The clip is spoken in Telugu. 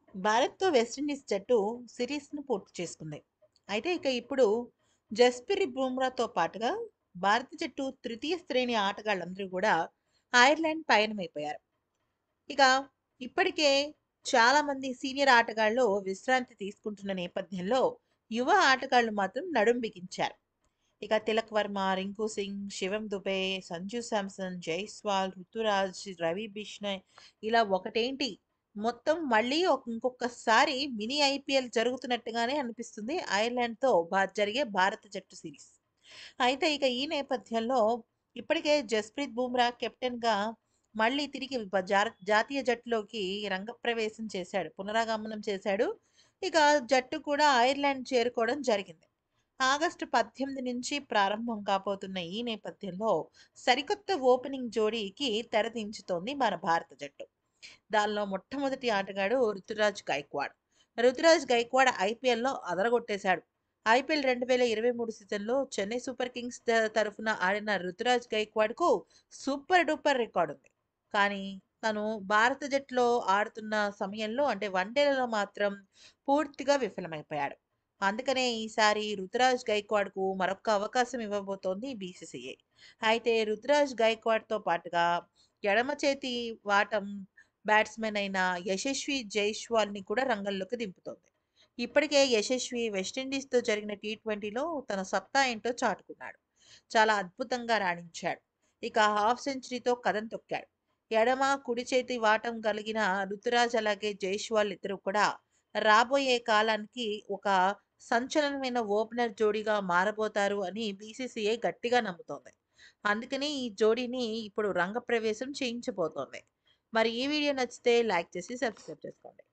భారత్‌తో వెస్టిండీస్ జట్టు సిరీస్‌ను పూర్తి చేసుకుంది. అయితే ఇక ఇప్పుడు జస్‌ప్రీత్ బుమ్రాతో పాటుగా భారత జట్టు తృతీయ శ్రేణి ఆటగాళ్లందరూ కూడా ఐర్లాండ్ పయనమైపోయారు. ఇక ఇప్పటికే చాలామంది సీనియర్ ఆటగాళ్లు విశ్రాంతి తీసుకుంటున్న నేపథ్యంలో యువ ఆటగాళ్లు మాత్రం నడుం బిగించారు. ఇక తిలక్ వర్మ, రింకు సింగ్, శివం దుబే, సంజు శాంసన్, జైస్వాల్, రుతురాజ్, రవి బిష్ణయ్ ఇలా ఒకటేంటి మొత్తం మళ్ళీ ఒక ఇంకొకసారి మినీ ఐపీఎల్ జరుగుతున్నట్టుగానే అనిపిస్తుంది ఐర్లాండ్‌తో భా జరిగే భారత జట్టు సిరీస్. అయితే ఇక ఈ నేపథ్యంలో ఇప్పటికే జస్‌ప్రీత్ బుమ్రా కెప్టెన్‌గా మళ్ళీ తిరిగి బ జార జాతీయ జట్టులోకి రంగప్రవేశం చేశాడు. పునరాగమనం చేశాడు. ఇక జట్టు కూడా ఐర్లాండ్ చేరుకోవడం జరిగింది. ఆగస్టు 18 నుంచి ప్రారంభం కాబోతున్న ఈ నేపథ్యంలో సరికొత్త ఓపెనింగ్ జోడీకి తెరదించుతోంది మన భారత జట్టు. దానిలో మొట్టమొదటి ఆటగాడు రుతురాజ్ గైక్వాడ్. రుతురాజ్ గైక్వాడ్ ఐపీఎల్‌లో అదరగొట్టేశాడు. ఐపీఎల్ 2023 సీజన్‌లో చెన్నై సూపర్ కింగ్స్ త తరఫున ఆడిన రుతురాజ్ గైక్వాడ్‌కు సూపర్ డూపర్ రికార్డుంది. కానీ తను భారత జట్టులో ఆడుతున్న సమయంలో అంటే వన్‌డేలలో మాత్రం పూర్తిగా విఫలమైపోయాడు. అందుకనే ఈసారి రుతురాజ్ గైక్వాడ్‌కు మరొక్క అవకాశం ఇవ్వబోతోంది బీసీసీఐ. అయితే రుతురాజ్ గైక్వాడ్‌తో పాటుగా ఎడమ చేతి వాటం బ్యాట్స్‌మన్ అయిన యశస్వి జైస్వాల్‌ని కూడా రంగంలోకి దింపుతోంది. ఇప్పటికే యశస్వి వెస్టిండీస్‌తో జరిగిన టీ20లో తన సత్తా ఏంటో చాటుకున్నాడు. చాలా అద్భుతంగా రాణించాడు. ఇక హాఫ్ సెంచరీతో కదం తొక్కాడు. ఎడమ, కుడి చేతి వాటం కలిగిన రుతురాజ్ అలాగే జైస్వాల్ ఇద్దరూ కూడా రాబోయే కాలానికి ఒక సంచలనమైన ఓపెనర్ జోడీగా మారబోతారు అని బీసీసీఐ గట్టిగా నమ్ముతోంది. అందుకనే ఈ జోడీని ఇప్పుడు రంగప్రవేశం చేయించబోతోంది. మరి ఈ వీడియో నచ్చితే లైక్ చేసి సబ్స్క్రైబ్ చేసుకోండి.